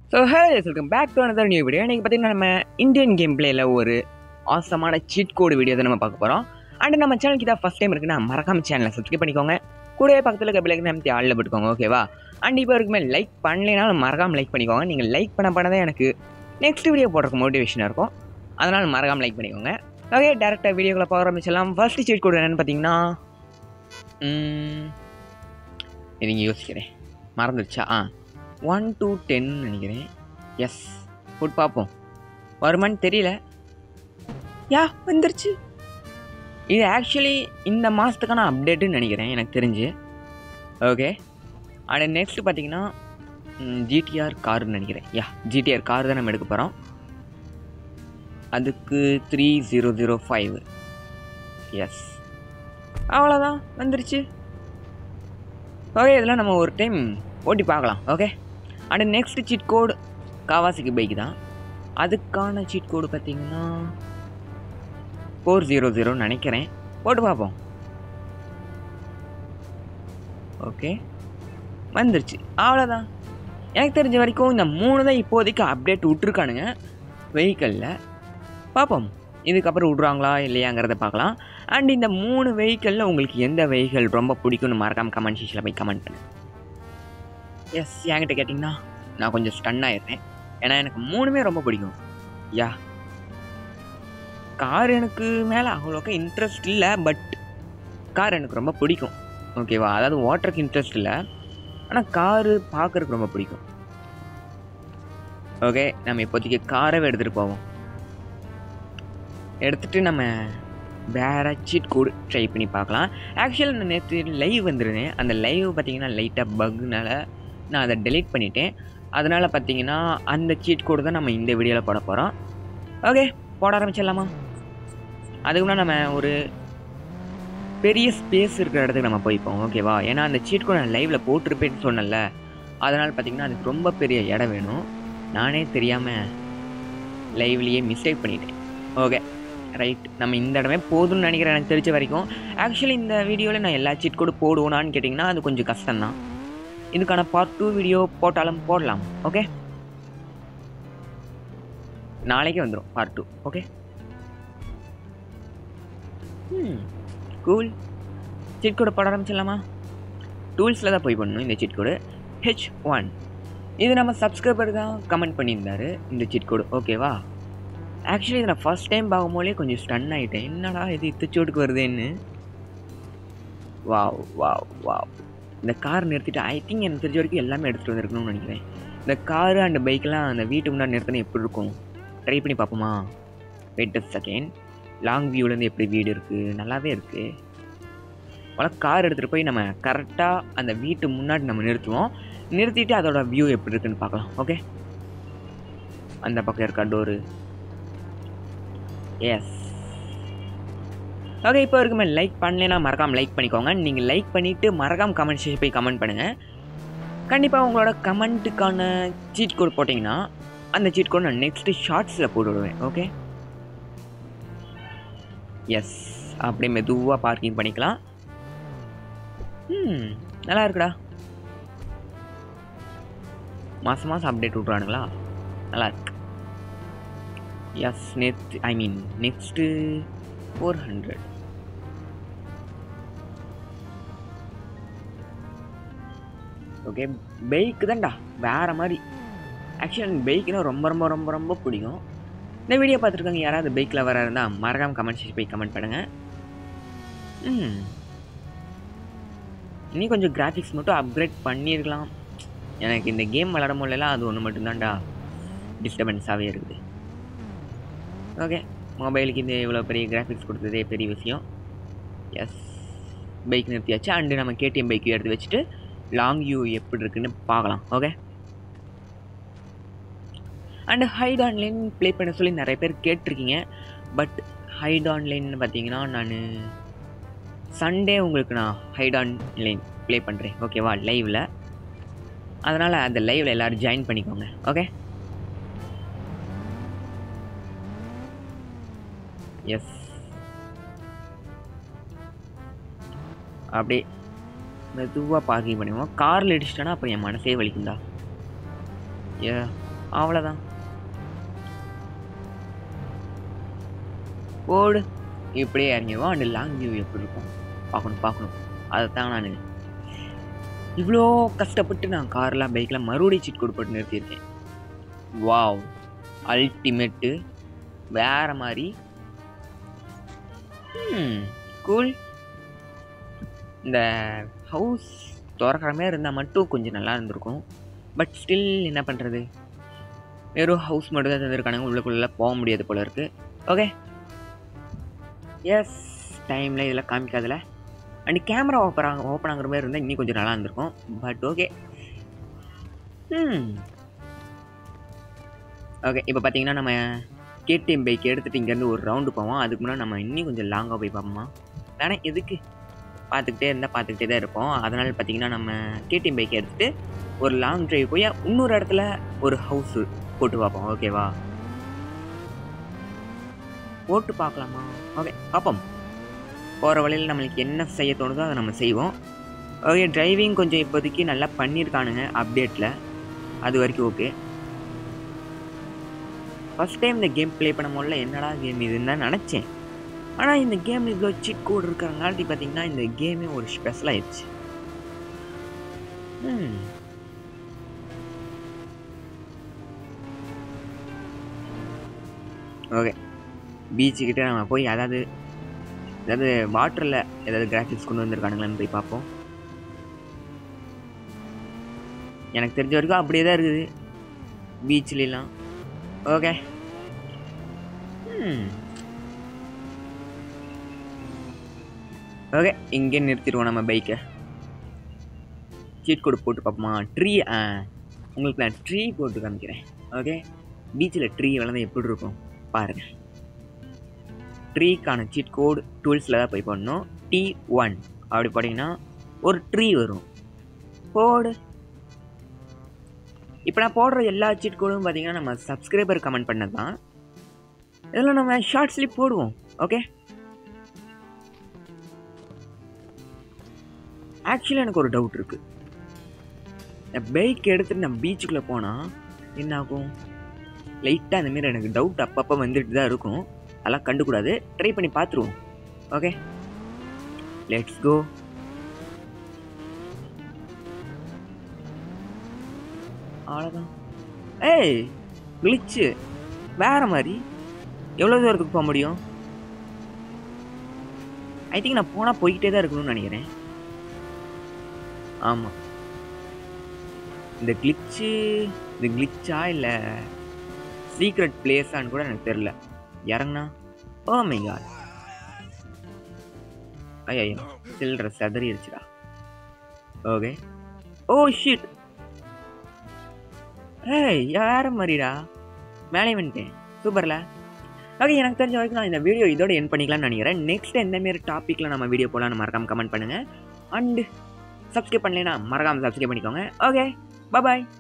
so hey welcome back to another new video இன்றைக்கி பார்த்தீங்கன்னா நம்ம இந்தியன் கேம் பிளேயில் ஒரு ஆசமான சீட் கோடு வீடியோ தான் நம்ம பார்க்க போகிறோம் அண்ட் நம்ம சேனலுக்கு இதான் ஃபஸ்ட் டைம் இருக்குன்னா மறக்காம சேனலை சப்ஸ்கிரைப் பண்ணிக்கோங்க கூடவே பக்கத்தில் இருக்க பிள்ளைக்கு நம்ம ஆளில் போட்டுக்கோங்க ஓகேவா அண்ட் இப்போ இருக்குமே லைக் பண்ணலைனாலும் மறக்காம லைக் பண்ணிக்கோங்க நீங்கள் லைக் பண்ண பண்ண தான் எனக்கு நெக்ஸ்ட் வீடியோ போடுறதுக்கு மோட்டிவேஷனாக இருக்கும் அதனால் மறக்காம லைக் பண்ணிக்கோங்க ஓகே டேரெக்டாக வீடியோக்குள்ள போக ஆரம்பிச்சிடலாம் ஃபர்ஸ்ட் சீட் கோடு என்னென்னு பார்த்தீங்கன்னா ம், இருங்க யோசிக்கிறேன் மறந்துடுச்சா ஆ ஒன் டூ டென் நினைக்கிறேன் எஸ் போட்டு பார்ப்போம் வருமான்னு தெரியல யா வந்துருச்சு இது ஆக்சுவலி இந்த மாதத்துக்கான அப்டேட்டுன்னு நினைக்கிறேன் எனக்கு தெரிஞ்சு ஓகே அண்ட் நெக்ஸ்ட் பார்த்தீங்கன்னா ஜிடிஆர் கார்னு நினைக்கிறேன் யா ஜிடிஆர் கார் தான் நம்ம எடுக்க போகிறோம் அதுக்கு three zero zero five yes அவ்வளோதான் வந்துருச்சு ஓகே இதெல்லாம் நம்ம ஒரு டைம் ஓட்டி பார்க்கலாம் okay and next cheat code காவாசிக்கு பைக் தான் அதுக்கான சீட் கோடு பார்த்தீங்கன்னா ஃபோர் ஜீரோ ஜீரோன்னு நினைக்கிறேன் போட்டு பார்ப்போம் ஓகே வந்துருச்சு அவ்வளோதான் எனக்கு தெரிஞ்ச வரைக்கும் இந்த மூணு தான் இப்போதைக்கு அப்டேட் விட்ருக்கானுங்க வெஹிக்கிளில் பார்ப்போம் இதுக்கப்புறம் விட்றாங்களா இல்லையாங்கிறத பார்க்கலாம் அண்ட் இந்த மூணு வெஹிக்கிளில் உங்களுக்கு எந்த வெஹிக்கிள் ரொம்ப பிடிக்கும்னு மறக்காமல் கமெண்ட் செக்ஷனில் போய் கமெண்ட் பண்ணு எஸ் என்கிட்ட கேட்டிங்கன்னா நான் கொஞ்சம் ஸ்டன் ஆயிடுறேன் ஏன்னா எனக்கு மூணுமே ரொம்ப பிடிக்கும் யா கார் எனக்கு மேலே அவ்வளோக்கா இன்ட்ரெஸ்ட் இல்லை பட் கார் எனக்கு ரொம்ப பிடிக்கும் ஓகேவா அதாவது ஓட்டுறதுக்கு இன்ட்ரெஸ்ட் இல்லை ஆனால் காரு பார்க்குறதுக்கு ரொம்ப பிடிக்கும் ஓகே நம்ம இப்போதைக்கு காரவே எடுத்துகிட்டு போவோம் எடுத்துகிட்டு நம்ம வேறு சீட் கோடு ட்ரை பண்ணி பார்க்கலாம் ஆக்சுவலாக நான் நேற்று லைவ் வந்திருந்தேன் அந்த லைவ் பார்த்தீங்கன்னா லைட்டாக பக்னால நான் அதை டெலீட் பண்ணிட்டேன் அதனால் பார்த்தீங்கன்னா அந்த சீட் கோடு தான் நம்ம இந்த வீடியோவில் போட போகிறோம் ஓகே போட ஆரம்பிச்சிடலாமா அதுக்கு முன்னாடி நம்ம ஒரு பெரிய ஸ்பேஸ் இருக்கிற இடத்துக்கு நம்ம போய்ப்போம் ஓகேவா ஏன்னா அந்த சீட் கோட் நான் லைவில் போட்டிருப்பேன்னு சொன்னேன்ல அதனால் பார்த்தீங்கன்னா அதுக்கு ரொம்ப பெரிய இடம் வேணும் நானே தெரியாமல் லைவ்லேயே மிஸ்டேக் பண்ணிட்டேன் ஓகே ரைட் நம்ம இந்த இடமே போதும்னு நினைக்கிறேன் எனக்கு தெரிஞ்ச வரைக்கும் ஆக்சுவலி இந்த வீடியோவில் நான் எல்லா சீட் கோடு போடுவோனான்னு கேட்டிங்கன்னா அது கொஞ்சம் கஷ்டம்தான் இதுக்கான பார்ட் டூ வீடியோ போட்டாலும் போடலாம் ஓகே நாளைக்கே வந்துடும் பார்ட் டூ ஓகே ம் கூல் சீட் கோடு போட ஆரம்பிச்சிடலாமா டூல்ஸில் தான் போய் பண்ணணும் இந்த சீட் கோடு ஹெச் ஒன் இது நம்ம சப்ஸ்கிரைபர் தான் கமெண்ட் பண்ணியிருந்தாரு இந்த சீட் கோடு ஓகேவா ஆக்சுவலி இதை நான் ஃபஸ்ட் டைம் பார்க்கும்போதே கொஞ்சம் ஸ்டன் ஆகிட்டேன் என்னடா இது இத்தச்சோட்டுக்கு வருதுன்னு வாவ் வாவ் வாவ் இந்த கார் நிறுத்திட்டு ஐ திங்க் எனக்கு தெரிஞ்ச வரைக்கும் எல்லாமே எடுத்துகிட்டு வந்திருக்கணும்னு நினைக்கிறேன் இந்த காரு அண்ட் பைக்கெலாம் அந்த வீட்டு முன்னாடி நிறுத்தினா எப்படி இருக்கும் ட்ரை பண்ணி பார்ப்போமா வெயிட் அ செகண்ட் லாங் வியூலேருந்து எப்படி வீடு இருக்குது நல்லாவே இருக்குது போல கார் எடுத்துகிட்டு போய் நம்ம கரெக்டாக அந்த வீட்டு முன்னாடி நம்ம நிறுத்துவோம் நிறுத்திட்டு அதோட வியூ எப்படி இருக்குன்னு பார்க்கலாம் ஓகே அந்த பக்கம் இருக்கா டோரு எஸ் ஓகே இப்போ இருக்குமே லைக் பண்ணலைன்னா மறக்காமல் லைக் பண்ணிக்கோங்க நீங்கள் லைக் பண்ணிவிட்டு மறக்காமல் கமெண்ட் செக்ஷன் போய் கமெண்ட் பண்ணுங்கள் கண்டிப்பாக உங்களோட கமெண்ட்டுக்கான சீட் கோட் போட்டிங்கன்னா அந்த சீட் கோட் நான் நெக்ஸ்ட்டு ஷார்ட்ஸில் போட்டு விடுவேன் ஓகே எஸ் அப்படியே மெதுவாக பார்க்கிங் பண்ணிக்கலாம் ம் நல்லா இருக்குடா மாதம் மாதம் அப்டேட் விட்றானுங்களா நல்லா இருக்கு yes next I mean next four hundred okay bike தான்டா வேறு மாதிரி ஆக்சுவலி எனக்கு பைக்குனா ரொம்ப ரொம்ப ரொம்ப ரொம்ப பிடிக்கும் இந்த வீடியோ பார்த்துருக்காங்க யாராவது பைக்கில் வர இருந்தால் மறக்காமல் கமெண்ட் செக்ஷன் போய் கமெண்ட் பண்ணுங்கள் ம் இனி கொஞ்சம் கிராஃபிக்ஸ் மட்டும் அப்கிரேட் பண்ணியிருக்கலாம் எனக்கு இந்த கேம் விளாட முடியலாம் அது ஒன்று மட்டும்தான்டா டிஸ்டர்பன்ஸாகவே இருக்குது ஓகே மொபைலுக்கு இந்த இவ்வளோ பெரிய கிராஃபிக்ஸ் கொடுத்ததே பெரிய விஷயம் எஸ் பைக் நிறுத்தியாச்சு அண்டு நம்ம கேடிஎம் பைக்கு எடுத்து வச்சுட்டு லாங் வியூ எப்படி இருக்குன்னு பார்க்கலாம் okay and hide online play பண்ண சொல்லி நிறைய பேர் கேட்டிருக்கீங்க பட் ஹைட் ஆன்லைன் பார்த்தீங்கன்னா நான் சண்டே உங்களுக்கு நான் ஹைட் ஆன்லைன் ப்ளே பண்ணுறேன் ஓகேவா லைவில் அதனால் அந்த லைவில் எல்லோரும் ஜாயின் பண்ணிக்கோங்க ஓகே எஸ் அப்படியே மெதுவாக பார்க்கிங் பண்ணுவோம் காரில் இடிச்சிட்டேன்னா அப்புறம் என் மனசே வலிக்கும்டா ஏ அவ்வளோதான் ஓடு இப்படியே இறங்கிடுவோம் அண்ட் லாங் வியூ எப்படி இருக்கும் பார்க்கணும் பார்க்கணும் அதை தான் நான் இவ்வளோ கஷ்டப்பட்டு நான் கார்லாம் பைக்லாம் மறுபடியும் சீட் கோடு போட்டு நிறுத்தியிருக்கேன் வாவ் அல்டிமேட்டு வேற மாதிரி கூல் இந்த ஹவுஸ் திறக்கிற மாதிரி இருந்தால் மட்டும் கொஞ்சம் நல்லா இருந்திருக்கும் பட் ஸ்டில் என்ன பண்ணுறது வெறும் ஹவுஸ் மட்டும் தான் தந்திருக்கானுங்க உள்ளுக்குள்ளே போக முடியாது போல இருக்குது ஓகே எஸ் டைமில் இதெல்லாம் காமிக்காதுல அண்ட் கேமரா ஓப்பன் ஆக ஓப்பன் ஆகுற மாதிரி இருந்தால் இன்னும் கொஞ்சம் நல்லா இருந்திருக்கும் பட் ஓகே ம் ஓகே இப்போ பார்த்தீங்கன்னா நம்ம கேடிஎம் பைக் எடுத்துகிட்டு இங்கேருந்து ஒரு ரவுண்டு போவோம் அதுக்கு முன்னாடி நம்ம இன்னும் கொஞ்சம் லாங்காக போய் பார்ப்போமா வேணா எதுக்கு பார்த்துக்கிட்டே இருந்தால் பார்த்துக்கிட்டே தான் இருப்போம் அதனால் பார்த்தீங்கன்னா நம்ம கேடிஎம் பைக் எடுத்துகிட்டு ஒரு லாங் ட்ரைவ் போய் இன்னொரு இடத்துல ஒரு ஹவுஸ் போட்டு பார்ப்போம் ஓகேவா போட்டு பார்க்கலாமா ஓகே பார்ப்போம் போகிற வழியில் நம்மளுக்கு என்ன செய்ய தோணுதோ அதை நம்ம செய்வோம் ஓகே டிரைவிங் கொஞ்சம் இப்போதைக்கு நல்லா பண்ணியிருக்கானுங்க அப்டேட்டில் அது வரைக்கும் ஓகே ஃபஸ்ட் டைம் இந்த கேம் ப்ளே பண்ண முடியல என்னடா கேம் இதுன்னு தான் நினச்சேன் ஆனால் இந்த கேம் இவ்வளோ சிட் கோட் இருக்கிறங்காட்டி பார்த்தீங்கன்னா இந்த கேமே ஒரு ஸ்பெஷல் ஆயிடுச்சு ம் ஓகே பீச்சுக்கிட்ட நம்ம போய் அதாவது அதாவது வாட்டரில் ஏதாவது கிராஃபிக்ஸ் கொண்டு வந்திருக்கானுங்களான்னு போய் பார்ப்போம் எனக்கு தெரிஞ்ச வரைக்கும் அப்படியே தான் இருக்குது பீச்லாம் ஓகே ஓகே இங்கே நிறுத்திடுவோம் நம்ம பைக்கை சீட் கோடு போட்டு பார்ப்போமா ட்ரீ ஆ உங்களுக்கு நான் ட்ரீ போட்டு காமிக்கிறேன் ஓகே பீச்சில் ட்ரீ வளர்ந்து எப்படி இருக்கும் பாருங்கள் ட்ரீக்கான சீட் கோடு டூல்ஸில் தான் போய் பண்ணணும் டி ஒன் அப்படி போட்டிங்கன்னா ஒரு ட்ரீ வரும் போடு இப்போ நான் போடுற எல்லா சீட் கோடும் பார்த்தீங்கன்னா நம்ம சப்ஸ்கிரைபர் கமெண்ட் பண்ணது தான் இதெல்லாம் நம்ம ஷார்ட் ஸ்லிப் போடுவோம் ஓகே ஆக்சுவலி எனக்கு ஒரு டவுட் இருக்குது இந்த பைக் எடுத்துட்டு நம்ம பீச்சுக்குள்ளே போனால் என்ன ஆகும் லைட்டாக அந்தமாரி எனக்கு டவுட் அப்பப்போ வந்துட்டு தான் இருக்கும் அதெல்லாம் கண்டுக்கூடாது ட்ரை பண்ணி பார்த்துருவோம் ஓகே லெட்ஸ் கோ அவ்வளோதான் ஏய் கிளிச்சு வேற மாதிரி எவ்வளோ தூரத்துக்கு போக முடியும் ஐ திங்க் நான் போனால் போய்கிட்டே தான் இருக்கணும்னு நினைக்கிறேன் ஆமாம் இந்த கிளிச்சு இந்த கிளிச்சா இல்லை சீக்ரெட் பிளேஸான்னு கூட எனக்கு தெரில இறங்குனா ஓ மை காட் ஐயோ சில்லற செதறிடுச்சுடா ஓகே ஓ ஷிட் ஏய் வேற மாதிரிடா மேலே வந்துட்டேன் சூப்பர்ல ஓகே எனக்கு தெரிஞ்ச வரைக்கும் நான் இந்த வீடியோ இதோட என் பண்ணிக்கலாம்னு நினைக்கிறேன் நெக்ஸ்ட் எந்த மாரி டாப்பிக்கில் நம்ம வீடியோ போகலான்னு மறக்காம கமெண்ட் பண்ணுங்கள் அண்டு சப்ஸ்கிரைப் பண்ணலைன்னா மறக்காமல் சப்ஸ்கிரைப் பண்ணிக்கோங்க ஓகே பாய்